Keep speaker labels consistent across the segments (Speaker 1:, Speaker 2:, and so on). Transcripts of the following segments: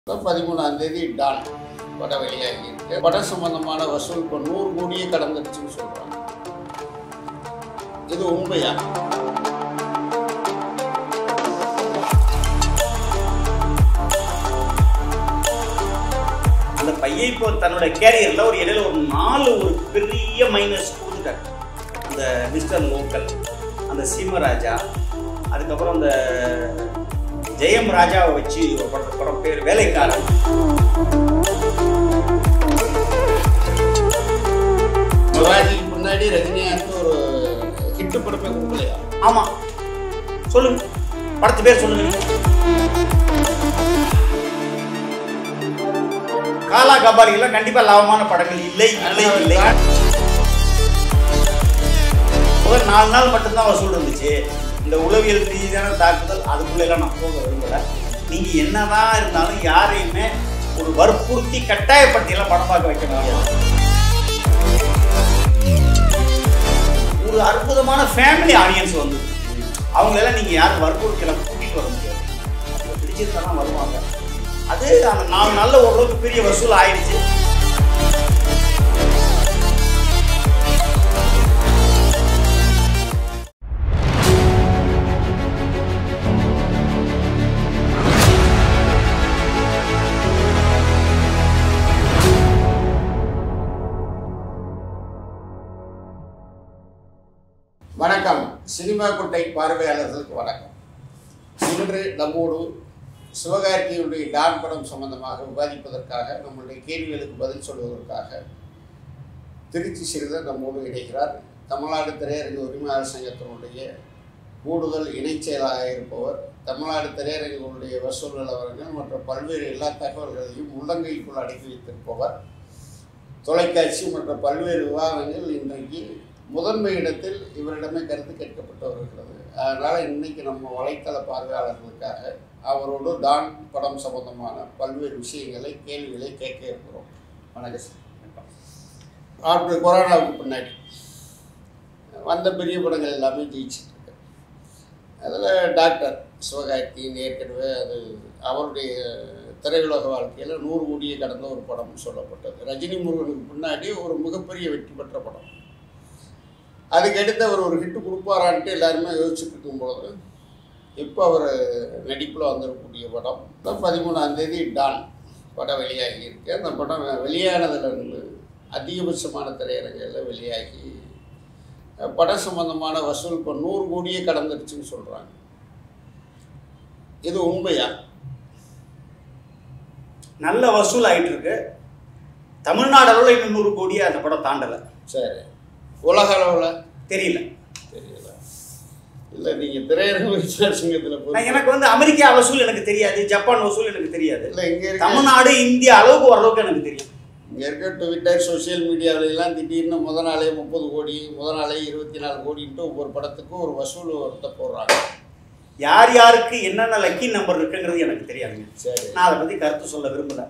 Speaker 1: பதிமூணாம் தேதி டான் படம் வெளியாகி இருக்கு படம் சம்பந்தமான வசூல் இப்போ நூறு கோடியே கடந்துருச்சுன்னு சொல்றாங்க இது உண்மையா
Speaker 2: அந்த பையன் இப்போ தன்னோட கேரியரில் ஒரு இடையில ஒரு நாலு ஒரு பெரிய மைனஸ் கொடுத்துட்டார் அந்த மிஸ்டர் லோக்கல் அந்த சீமராஜா அதுக்கப்புறம் அந்த ஜெயம் ராஜாவை வச்சு ஒரு படம் படம் பேர் வேலைக்காரன்
Speaker 1: சிவாஜிக்கு முன்னாடி ரஜினிகாந்த் ஒரு ஹிட்டு படமே கொடுக்கலையா
Speaker 2: ஆமாம் சொல்லுங்க படத்து பேர் சொல்லுங்க காலா கபாலிகள்லாம் கண்டிப்பாக லாபமான படங்கள் இல்லை இல்லை இல்லை ஒரு நாலு நாள் மட்டும்தான் வசூல் இருந்துச்சு இந்த உளவியல் ரீதியான தாக்குதல் அதுக்குள்ள எல்லாம் நான் போக விரும்பல நீங்க என்னதான் இருந்தாலும் யாரையுமே ஒரு வற்புறுத்தி கட்டாயப்படுத்தியெல்லாம் படம் பார்க்க வைக்க முடியாது ஒரு அற்புதமான ஃபேமிலி ஆடியன்ஸ் வந்து அவங்களெல்லாம் நீங்க யாரும் வற்புறுத்தலாம் கூட்டிட்டு வர முடியாது அவங்க பிடிச்சிருந்தா வருவாங்க அது அந்த நாலு நாள்ல ஓரளவுக்கு பெரிய வசூல் ஆயிடுச்சு
Speaker 1: வணக்கம் சினிமா கொட்டை பார்வையாளர்களுக்கு வணக்கம் இன்று நம்மோடு சிவகார்த்தியுடைய டான் படம் சம்பந்தமாக விவாதிப்பதற்காக நம்முடைய கேள்விகளுக்கு பதில் சொல்வதற்காக திருச்சி சிறிதர் நம்மோடு இணைகிறார் தமிழ்நாடு திரையரங்கு உரிமையாளர் சங்கத்தினுடைய கூடுதல் இணைச் செயலாக இருப்பவர் தமிழ்நாடு திரையரங்குகளுடைய வசூல் நிலவரங்கள் மற்றும் பல்வேறு எல்லா தகவல்களையும் உள்ளங்கைக்குள் அடக்கி வைத்திருப்பவர் தொலைக்காட்சி மற்றும் பல்வேறு விவாதங்கள் இன்றைக்கு முதன்மை இடத்தில் இவரிடமே கருத்து கேட்கப்பட்டு வருகிறது அதனால் இன்னைக்கு நம்ம வலைத்தள பார்வையாளர்களுக்காக அவரோடு டான் படம் சம்பந்தமான பல்வேறு விஷயங்களை கேள்விகளை கேட்க இருக்கிறோம் வணக்கம் சார் ஆஃப்டர் கொரோனாவுக்கு பின்னாடி வந்த பெரிய படங்கள் எல்லாமே ஜெயிச்சிட்டு இருக்கு அதில் டாக்டர் சிவகார்த்தியின் ஏற்கனவே அது அவருடைய திரையுலக வாழ்க்கையில் நூறு கோடியை கடந்த ஒரு படம்னு சொல்லப்பட்டது ரஜினி முருகனுக்கு பின்னாடி ஒரு மிகப்பெரிய வெற்றி பெற்ற படம் அதுக்கு அடுத்து அவர் ஒரு ஹிட்டு கொடுப்பாரான்ட்டு எல்லாருமே யோசிச்சுட்டு இருக்கும்பொழுது இப்போ அவர் நடிப்பில் வந்திருக்கக்கூடிய படம் தான் பதிமூணாம் தேதி டான் படம் வெளியாகி இருக்கு அந்த படம் வெளியானதுலேருந்து அதிகபட்சமான திரையரங்கில் வெளியாகி அஹ், படம் சம்பந்தமான வசூல் இப்போ நூறு கோடியே கடந்துருச்சுன்னு சொல்கிறாங்க இது உண்மையா
Speaker 2: நல்ல வசூல் ஆயிட்டு இருக்கு தமிழ்நாடு அளவில் இன்னும் நூறு கோடியை அந்த படம் தாண்டலை
Speaker 1: சரி உலக அளவில்
Speaker 2: தெரியல
Speaker 1: தெரியல இல்லை நீங்கள் திரையரங்கு விசார சங்கத்தில்
Speaker 2: நான்
Speaker 1: போய்
Speaker 2: எனக்கு வந்து அமெரிக்கா வசூல் எனக்கு தெரியாது ஜப்பான் வசூல் எனக்கு தெரியாது
Speaker 1: இல்லை இங்கே இருக்க
Speaker 2: தமிழ்நாடு இந்தியா அளவுக்கு ஓரளவுக்கு எனக்கு தெரியும்
Speaker 1: இங்கே இருக்க ட்விட்டர் சோஷியல் மீடியாவில எல்லாம் திடீர்னு முத நாளே முப்பது கோடி முத நாளே இருபத்தி நாலு கோடின்ட்டு ஒவ்வொரு படத்துக்கும் ஒரு வசூல் ஒருத்த போடுறாங்க
Speaker 2: யார் யாருக்கு என்னென்ன லக்கி நம்பர் இருக்குங்கிறது எனக்கு தெரியாதுங்க
Speaker 1: சரி
Speaker 2: நான் அதை பற்றி கருத்து சொல்ல விரும்பல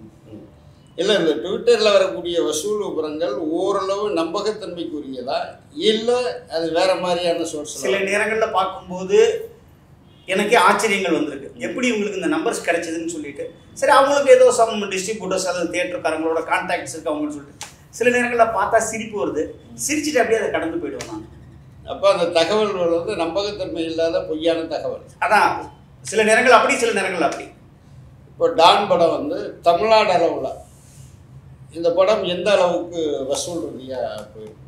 Speaker 1: இல்லை இந்த ட்விட்டரில் வரக்கூடிய வசூல் விவரங்கள் ஓரளவு நம்பகத்தன்மைக்குரியதா இல்லை அது வேற மாதிரியான சோர்ஸ்
Speaker 2: சில நேரங்களில் பார்க்கும்போது எனக்கே ஆச்சரியங்கள் வந்திருக்கு எப்படி உங்களுக்கு இந்த நம்பர்ஸ் கிடைச்சதுன்னு சொல்லிட்டு சரி அவங்களுக்கு ஏதோ சம் டிஸ்ட்ரிபியூட்டர்ஸ் அல்லது தேட்டருக்காரங்களோட கான்டாக்ட்ஸ் இருக்கு அவங்கன்னு சொல்லிட்டு சில நேரங்களில் பார்த்தா சிரிப்பு வருது சிரிச்சிட்டு அப்படியே அதை கடந்து போயிடுவேன் நான்
Speaker 1: அப்போ அந்த தகவல்கள் வந்து நம்பகத்தன்மை இல்லாத பொய்யான தகவல்
Speaker 2: அதான் சில நேரங்கள் அப்படி சில நேரங்கள் அப்படி
Speaker 1: இப்போ டான் படம் வந்து தமிழ்நாடு அளவில் இந்த படம் எந்த அளவுக்கு வசூல் ரீதியாக போயிருக்கு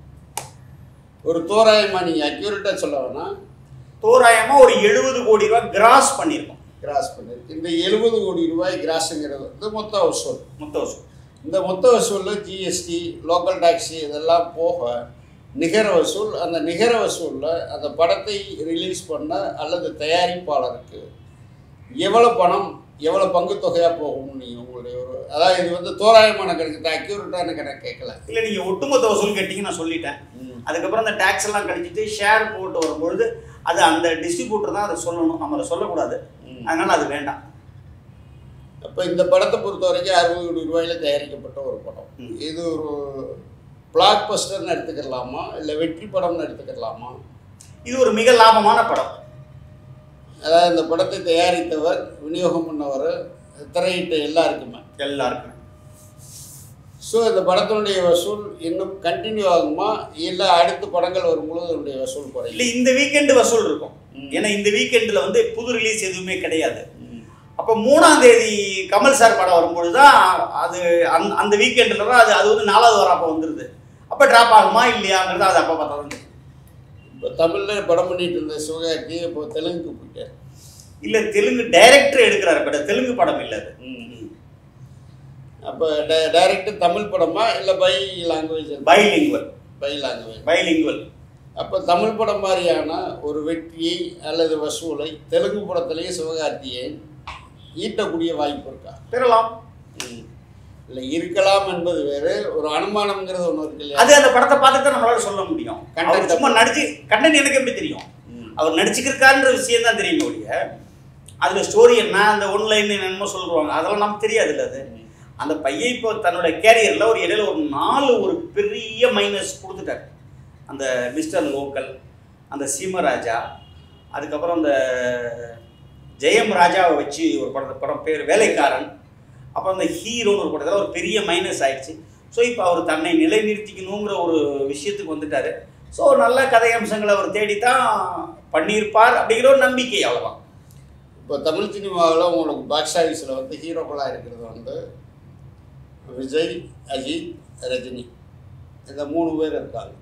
Speaker 1: ஒரு தோராயமாக நீங்கள் அக்யூரேட்டாக சொல்ல வேணாம்
Speaker 2: தோராயமாக ஒரு எழுபது கோடி ரூபாய் கிராஸ் பண்ணியிருக்கோம்
Speaker 1: கிராஸ் பண்ணிருக்கு இந்த எழுபது கோடி ரூபாய் கிராஸுங்கிறது வந்து மொத்த வசூல்
Speaker 2: மொத்த வசூல்
Speaker 1: இந்த மொத்த வசூலில் ஜிஎஸ்டி லோக்கல் டாக்ஸி இதெல்லாம் போக நிகர வசூல் அந்த நிகர வசூலில் அந்த படத்தை ரிலீஸ் பண்ண அல்லது தயாரிப்பாளருக்கு எவ்வளோ பணம் எவ்வளோ பங்கு தொகையாக போகும்னு நீங்கள் உங்களுடைய ஒரு அதாவது இது வந்து தோராயமான கணக்கு அக்யூரேட்டான கணக்கு கேட்கல
Speaker 2: இல்லை நீங்கள் ஒட்டுமொத்த வசூல் கேட்டீங்க நான் சொல்லிட்டேன் அதுக்கப்புறம் அந்த டேக்ஸ் எல்லாம் கழிச்சிட்டு ஷேர் போட்டு வரும்பொழுது அது அந்த டிஸ்ட்ரிபியூட்டர் தான் அதை சொல்லணும் நம்ம அதை சொல்லக்கூடாது
Speaker 1: ம்.
Speaker 2: அதனால அது வேண்டாம்
Speaker 1: அப்போ இந்த படத்தை பொறுத்த வரைக்கும் அறுபது கோடி ரூபாயில் தயாரிக்கப்பட்ட ஒரு படம்
Speaker 2: ம்.
Speaker 1: இது ஒரு பிளாக் பஸ்டர்னு எடுத்துக்கலாமா இல்லை வெற்றி படம்னு எடுத்துக்கலாமா
Speaker 2: இது ஒரு மிக லாபமான படம்
Speaker 1: அதாவது இந்த படத்தை தயாரித்தவர் விநியோகம் பண்ணவர் திரையிட்ட எல்லாருக்குமே
Speaker 2: எல்லாருக்குமே
Speaker 1: ஸோ இந்த படத்தினுடைய வசூல் இன்னும் கண்டினியூ ஆகுமா இல்லை அடுத்த படங்கள் வரும்பொழுது அதனுடைய வசூல் குறையும்
Speaker 2: இல்லை இந்த வீக்கெண்டு வசூல் இருக்கும்
Speaker 1: ம்.
Speaker 2: ஏன்னா இந்த வீக்கெண்டில் வந்து புது ரிலீஸ் எதுவுமே கிடையாது அப்போ மூணாம் தேதி கமல் சார் படம் வரும்பொழுது தான் அது அந் அந்த வீக்கெண்டில் தான் அது அது வந்து நாலாவது வாரம் அப்போ வந்துடுது அப்போ ட்ராப் ஆகுமா இல்லையாங்கிறது அது அப்போ பார்த்தா தான் தெரியும்.
Speaker 1: இப்போ தமிழில் படம் பண்ணிட்டு இருந்த சிவகார்த்தி இப்போ தெலுங்குக்கு போயிட்டார்
Speaker 2: இல்லை தெலுங்கு டைரக்டர் எடுக்கிறாரு பட் தெலுங்கு படம் இல்லை அது
Speaker 1: அப்போ டைரக்ட் தமிழ் படமா இல்லை bi language
Speaker 2: bilingual
Speaker 1: bi language
Speaker 2: bilingual
Speaker 1: அப்போ தமிழ் படம் மாதிரியான ஒரு வெற்றியை அல்லது வசூலை தெலுங்கு படத்திலேயே சிவகார்த்தியை ஈட்டக்கூடிய வாய்ப்பு இருக்கா
Speaker 2: பெறலாம்
Speaker 1: இல்லை இருக்கலாம் என்பது வேறு ஒரு அனுமானம்ங்கிறது ஒன்று இருக்கு இல்லையா
Speaker 2: அது அந்த படத்தை பார்த்துட்டு தான் நம்மளால சொல்ல முடியும்
Speaker 1: Content
Speaker 2: அவர் சும்மா நடிச்சு கண்டென்ட் எனக்கு எப்படி தெரியும்
Speaker 1: ம்.
Speaker 2: அவர் நடிச்சுக்கிருக்காருன்ற விஷயம் தான் தெரியுமே ஒழிய அதில் ஸ்டோரி என்ன அந்த ஒன்லைன் என்னமோ சொல்லுவாங்க அதெல்லாம் நமக்கு தெரியாது இல்லை அது அந்த பையன் இப்போ தன்னோட கேரியரில் ஒரு இடையில ஒரு நாலு ஒரு பெரிய மைனஸ் கொடுத்துட்டாரு அந்த மிஸ்டர் லோக்கல் அந்த சீமராஜா அதுக்கப்புறம் அந்த ஜெயம் ராஜாவை வச்சு ஒரு படம் படம் பேர் வேலைக்காரன் அப்புறம் அந்த ஹீரோன்னு ஒரு படத்தில் ஒரு பெரிய மைனஸ் ஆயிடுச்சு ஸோ இப்போ அவர் தன்னை நிலைநிறுத்திக்கணுங்கிற ஒரு விஷயத்துக்கு வந்துட்டாரு ஸோ நல்ல கதை அம்சங்களை அவர் தேடித்தான் பண்ணியிருப்பார் அப்படிங்கிற ஒரு நம்பிக்கை அவ்வளோதான்
Speaker 1: இப்போ தமிழ் சினிமாவில் உங்களுக்கு பாக்ஸ் ஆஃபீஸில் வந்து ஹீரோக்களாக இருக்கிறது வந்து விஜய் அஜித் ரஜினி இந்த மூணு பேர் இருக்காங்க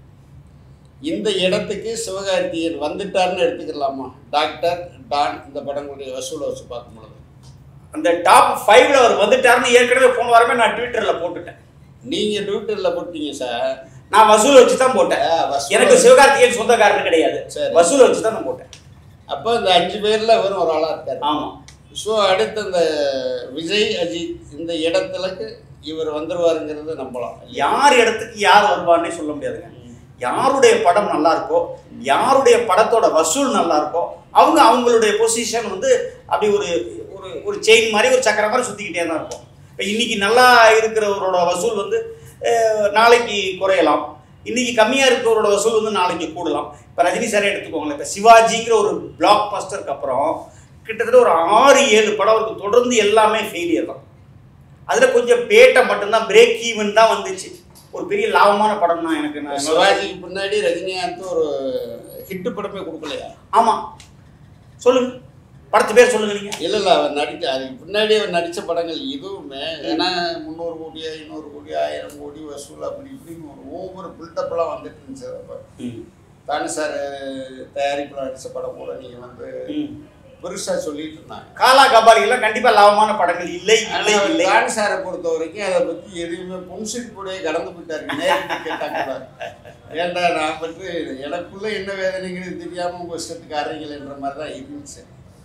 Speaker 1: இந்த இடத்துக்கு சிவகார்த்தியன் வந்துட்டார்னு எடுத்துக்கலாமா டாக்டர் டான் இந்த படங்களுடைய வசூலை வச்சு பார்க்கும் பொழுது
Speaker 2: அந்த டாப் ஃபைவ்ல அவர் வந்துட்டாருன்னு ஏற்கனவே போன வாரமே நான் ட்விட்டரில் போட்டுட்டேன்
Speaker 1: நீங்கள் ட்விட்டரில் போட்டீங்க சார்
Speaker 2: நான் வசூல் வச்சு தான் போட்டேன்
Speaker 1: ஆ, வசூல்.
Speaker 2: எனக்கு சிவகார்த்திகேயன் சொந்தக்காரன் கிடையாது
Speaker 1: சரி.
Speaker 2: வசூல் வச்சு தான் நான் போட்டேன்
Speaker 1: அப்போ இந்த அஞ்சு பேரில் வெறும் ஒரு ஆளாக இருக்காரு
Speaker 2: ஆமாம்
Speaker 1: ஸோ அடுத்து இந்த விஜய் அஜித் இந்த இடத்துலக்கு இவர் வந்துருவாருங்கிறத நம்பலாம்
Speaker 2: யார் இடத்துக்கு யார் வருவான்னே சொல்ல முடியாதுங்க யாருடைய படம் நல்லா இருக்கோ யாருடைய படத்தோட வசூல் நல்லா இருக்கோ அவங்க அவங்களுடைய பொசிஷன் வந்து அப்படி ஒரு ஒரு ஒரு செயின் மாதிரி ஒரு சக்கரம் மாதிரி சுற்றிக்கிட்டே தான் இருக்கும் இப்போ இன்னைக்கு நல்லா இருக்கிறவரோட வசூல் வந்து அஹ், நாளைக்கு குறையலாம் இன்னைக்கு கம்மியாக இருக்கிறவரோட வசூல் வந்து நாளைக்கு கூடலாம் இப்போ ரஜினி சாரே எடுத்துக்கோங்களேன் இப்போ சிவாஜிங்கிற ஒரு பிளாக் பஸ்டருக்கு அப்புறம் கிட்டத்தட்ட ஒரு ஆறு ஏழு படம் அவருக்கு தொடர்ந்து எல்லாமே ஃபெயிலியர் தான் அதில் கொஞ்சம் பேட்டை மட்டும்தான் பிரேக் ஈவன் தான் வந்துச்சு ஒரு பெரிய லாபமான படம் தான் எனக்கு நான்
Speaker 1: சிவாஜிக்கு பின்னாடி ரஜினிகாந்த் ஒரு ஹிட் படமே கொடுக்கலையா
Speaker 2: ஆமாம் சொல்லுங்க படத்து பேர் சொல்லுங்க நீங்க
Speaker 1: இல்ல இல்ல அவர் நடிச்ச அதுக்கு பின்னாடி அவர் நடிச்ச படங்கள் எதுவுமே ஏன்னா முந்நூறு கோடி ஐநூறு கோடி ஆயிரம் கோடி வசூல் அப்படி இப்படின்னு ஒரு ஒவ்வொரு பில்டப்லாம் வந்துட்டு இருந்துச்சு அப்போ தானே சார் தயாரிப்பில் நடிச்ச படம் கூட நீங்கள் வந்து பெருசா சொல்லிட்டு இருந்தாங்க
Speaker 2: காலா கபாலி எல்லாம் கண்டிப்பா லாபமான படங்கள் இல்லை இல்லை
Speaker 1: ஆனால்
Speaker 2: இல்லை
Speaker 1: தானே சாரை பொறுத்த வரைக்கும் அதை பற்றி எதுவுமே புன்சிட் கூட கடந்து போயிட்டாரு நேரிட்டு கேட்டாங்க கூட. ஏன்டா நான் பற்றி எனக்குள்ள என்ன வேதனைங்கிறது தெரியாமல் உங்கள் இஷ்டத்துக்கு அறைங்களேன்ற மாதிரி தான் இருந்துச்சு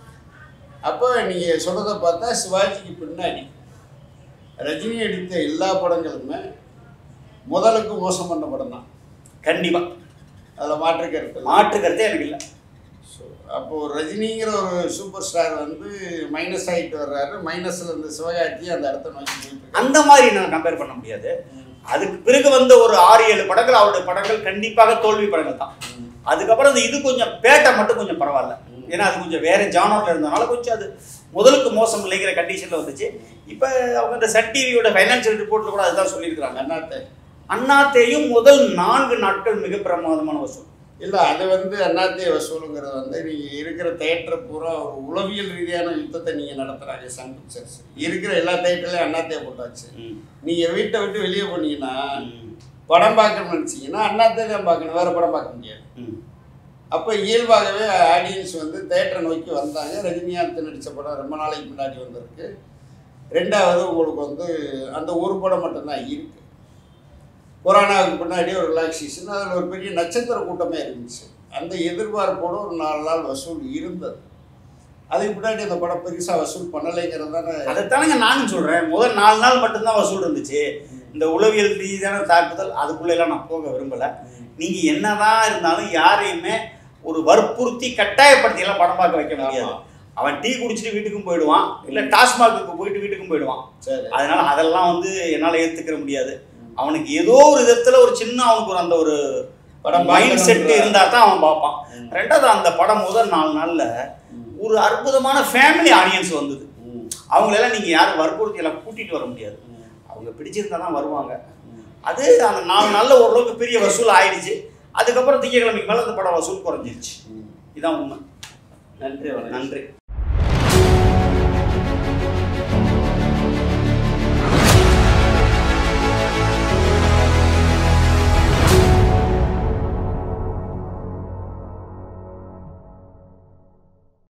Speaker 1: அப்போ நீங்கள் சொல்கிறத பார்த்தா சிவாஜிக்கு பின்னாடி ரஜினி எடுத்த எல்லா படங்களுமே முதலுக்கு மோசம் பண்ண படம் தான்
Speaker 2: கண்டிப்பா
Speaker 1: அதில் மாற்று கருத்து இல்லை.
Speaker 2: மாற்று கருத்தே எனக்கு இல்லை
Speaker 1: ஸோ அப்போ ரஜினிங்கிற ஒரு சூப்பர் ஸ்டார் வந்து மைனஸ் ஆகிட்டு வர்றாரு மைனஸ்ல இருந்து சிவகார்த்தி அந்த இடத்த நோக்கி போயிட்டு இருக்காரு.
Speaker 2: அந்த மாதிரி நான் கம்பேர் பண்ண முடியாது அதுக்கு பிறகு வந்த ஒரு ஆறு ஏழு படங்கள் அவருடைய படங்கள் கண்டிப்பாக தோல்வி படங்கள் தான் அதுக்கப்புறம் இந்த இது கொஞ்சம் பேட்டை மட்டும் கொஞ்சம் பரவாயில்ல ஏன்னா அது கொஞ்சம் வேற ஜானர்ல இருந்தனால கொஞ்சம் அது முதலுக்கு மோசம் இல்லைங்கிற கண்டிஷன்ல வந்துச்சு இப்போ அவங்க இந்த சன் டிவியோட ஃபைனான்சியல் ரிப்போர்ட்ல கூட அதுதான் சொல்லியிருக்கிறாங்க
Speaker 1: அண்ணாத்தை
Speaker 2: அண்ணாத்தையும் முதல் நான்கு நாட்கள் மிக பிரமாதமான வசூல்
Speaker 1: இல்லை அது வந்து அண்ணாத்தே வசூலுங்கிறது வந்து நீங்கள் இருக்கிற தேட்டரை பூரா ஒரு உளவியல் ரீதியான யுத்தத்தை நீங்கள் நடத்துகிறாங்க சன் பிக்சர்ஸ் இருக்கிற எல்லா தேட்டர்லையும் அண்ணாத்தே போட்டாச்சு நீங்கள் வீட்டை விட்டு வெளியே போனீங்கன்னா படம் பார்க்கணும்னு நினச்சிங்கன்னா அண்ணாத்தே தான் பார்க்கணும் வேறு படம் பார்க்க முடியாது அப்போ இயல்பாகவே ஆடியன்ஸ் வந்து தேட்டரை நோக்கி வந்தாங்க ரஜினிகாந்த் நடித்த படம் ரொம்ப நாளைக்கு முன்னாடி வந்திருக்கு ரெண்டாவது உங்களுக்கு வந்து அந்த ஒரு படம் மட்டும்தான் இருக்கு கொரோனாவுக்கு பின்னாடி ஒரு ரிலாக்ஸேஷன் அதில் ஒரு பெரிய நட்சத்திர கூட்டமே இருந்துச்சு அந்த எதிர்பார்ப்போடு ஒரு நாலு நாள் வசூல் இருந்தது அதுக்கு பின்னாடி அந்த படம் பெருசாக வசூல் பண்ணலைங்கிறது தானே
Speaker 2: அதைத்தானங்க நானும் சொல்றேன் முதல் நாலு நாள் மட்டும்தான் வசூல் இருந்துச்சு இந்த உளவியல் ரீதியான தாக்குதல் அதுக்குள்ள எல்லாம் நான் போக விரும்பல நீங்க என்னதான் இருந்தாலும் யாரையுமே ஒரு வற்புறுத்தி கட்டாயப்படுத்தி எல்லாம் படம் பார்க்க வைக்க முடியாது
Speaker 1: ஆமா.
Speaker 2: அவன் டீ குடிச்சிட்டு வீட்டுக்கும் போயிடுவான் இல்ல டாஸ்மாகுக்கு போயிட்டு வீட்டுக்கும் போயிடுவான்
Speaker 1: சரி
Speaker 2: அதனால அதெல்லாம் வந்து என்னால ஏத்துக்கிற முடியாது அவனுக்கு ஏதோ ஒரு விதத்துல ஒரு சின்ன அவனுக்கு ஒரு அந்த ஒரு
Speaker 1: படம்
Speaker 2: மைண்ட் செட்
Speaker 1: பார்க்கணுன்ற-
Speaker 2: இருந்தா தான் அவன் பார்ப்பான்
Speaker 1: ம்.
Speaker 2: ரெண்டாவது அந்த படம் முதல் நாலு நாள்ல
Speaker 1: ம்.
Speaker 2: ஒரு அற்புதமான ஃபேமிலி ஆடியன்ஸ் வந்தது
Speaker 1: ம்.
Speaker 2: அவங்களெல்லாம் நீங்கள் யாரும் வற்புறுத்தி எல்லாம் கூட்டிகிட்டு வர முடியாது அவங்க பிடிச்சிருந்தா தான் வருவாங்க அது அந்த நாலு நாளில் ஓரளவுக்கு பெரிய வசூல் ஆயிடுச்சு அதுக்கப்புறம் திங்கக்கிழமைக்கு மேலே அந்த படம் வசூல் குறைஞ்சிருச்சு இதான் உண்மை
Speaker 3: நன்றி வணக்கம்
Speaker 2: நன்றி